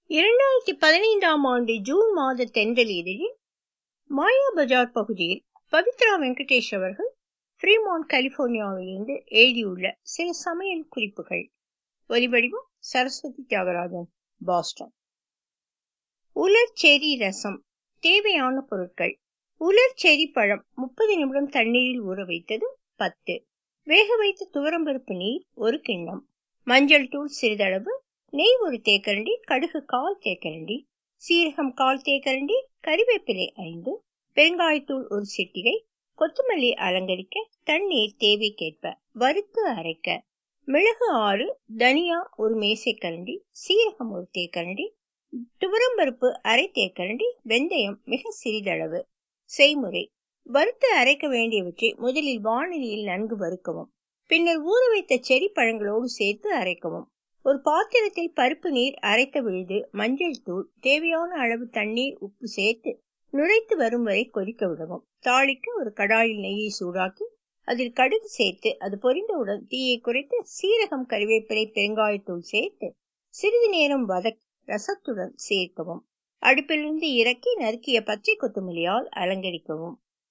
இரண்டாயிரத்தி பதினைந்தாம் ஆண்டு ஜூன் மாத தென்றல் இதழில் மாயா பஜார் பகுதியில் பவித்ரா வெங்கடேஷ் அவர்கள் ஃப்ரீமான் கலிபோர்னியாவிலிருந்து எழுதியுள்ள சில சமையல் குறிப்புகள் ஒலிவடிவம் சரஸ்வதி தியாகராஜன் பாஸ்டன் உலர் செரி ரசம் தேவையான பொருட்கள் உலர் செரி பழம் முப்பது நிமிடம் தண்ணீரில் ஊற வைத்தது பத்து வேக வைத்த துவரம்பருப்பு நீர் ஒரு கிண்ணம் மஞ்சள் தூள் சிறிதளவு நெய் ஒரு தேக்கரண்டி கடுகு கால் தேக்கரண்டி சீரகம் கால் தேக்கரண்டி கறிவேப்பிலை ஐந்து பெருங்காயத்தூள் ஒரு சிட்டிகை கொத்தமல்லி அலங்கரிக்க தண்ணீர் தேவைக்கேற்ப வறுத்து அரைக்க மிளகு ஆறு தனியா ஒரு மேசைக்கரண்டி சீரகம் ஒரு தேக்கரண்டி துவரம்பருப்பு அரை தேக்கரண்டி வெந்தயம் மிக சிறிதளவு செய்முறை வறுத்து அரைக்க வேண்டியவற்றை முதலில் வானிலையில் நன்கு வறுக்கவும் பின்னர் ஊற வைத்த செரி பழங்களோடு சேர்த்து அரைக்கவும் ஒரு பாத்திரத்தில் பருப்பு நீர் அரைத்த விழுது மஞ்சள் தூள் தேவையான அளவு தண்ணீர் உப்பு சேர்த்து நுரைத்து வரும் வரை கொதிக்க விடவும் தாளிக்க ஒரு கடாயில் நெய்யை சூடாக்கி அதில் கடுகு சேர்த்து அது பொரிந்தவுடன் தீயை குறைத்து சீரகம் கறிவேப்பிலை பெருங்காயத்தூள் சேர்த்து சிறிது நேரம் வதக்கி ரசத்துடன் சேர்க்கவும் அடுப்பிலிருந்து இறக்கி நறுக்கிய பச்சை கொத்தமல்லியால் அலங்கரிக்கவும்